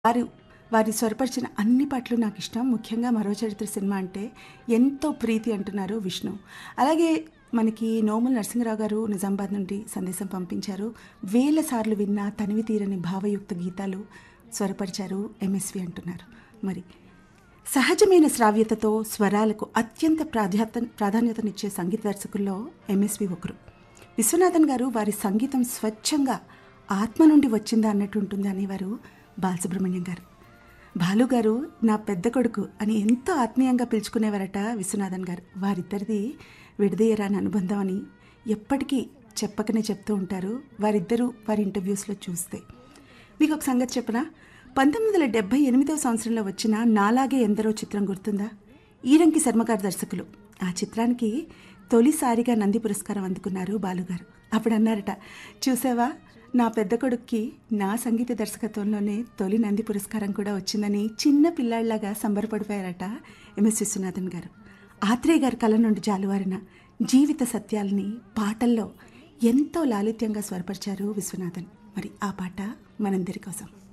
వారు వారి స్వరపరిచిన అన్ని పాటలు నాకు ఇష్టం ముఖ్యంగా మరో చరిత్ర సినిమా అంటే ఎంతో ప్రీతి అంటున్నారు విష్ణు అలాగే మనకి నోముల నరసింహరావు గారు నిజామాబాద్ నుండి సందేశం పంపించారు వేల సార్లు విన్న తనివి తీరని భావయుక్త గీతాలు స్వరపరిచారు ఎంఎస్వి అంటున్నారు మరి సహజమైన శ్రావ్యతతో స్వరాలకు అత్యంత ప్రాధాత ప్రాధాన్యతనిచ్చే సంగీత దర్శకుల్లో ఎంఎస్వి ఒకరు విశ్వనాథన్ గారు వారి సంగీతం స్వచ్ఛంగా ఆత్మ నుండి వచ్చిందా అన్నట్టు ఉంటుంది అనేవారు బాలసుబ్రహ్మణ్యం గారు బాలు గారు నా పెద్ద కొడుకు అని ఎంతో ఆత్మీయంగా పిలుచుకునేవారట విశ్వనాథన్ గారు వారిద్దరిది విడదీయరాని అనుబంధం అని ఎప్పటికీ చెప్పకనే చెప్తూ ఉంటారు వారిద్దరూ వారి ఇంటర్వ్యూస్లో చూస్తే మీకు ఒక సంగతి చెప్పనా పంతొమ్మిది వందల డెబ్బై ఎనిమిదవ సంవత్సరంలో వచ్చిన నాలాగే ఎందరో చిత్రం గుర్తుందా ఈరంకి శర్మగారు దర్శకులు ఆ చిత్రానికి తొలిసారిగా నంది పురస్కారం అందుకున్నారు బాలుగారు అప్పుడు అన్నారట చూసావా నా పెద్ద కొడుక్కి నా సంగీత దర్శకత్వంలోనే తొలి నంది పురస్కారం కూడా వచ్చిందని చిన్న పిల్లాళ్లాగా సంబరపడిపోయారట ఎంఎస్ విశ్వనాథన్ గారు ఆత్రేయ గారి కళ నుండి జాలువారిన జీవిత సత్యాల్ని పాటల్లో ఎంతో లాలిత్యంగా స్వరపరిచారు విశ్వనాథన్ మరి ఆ పాట మనందరి కోసం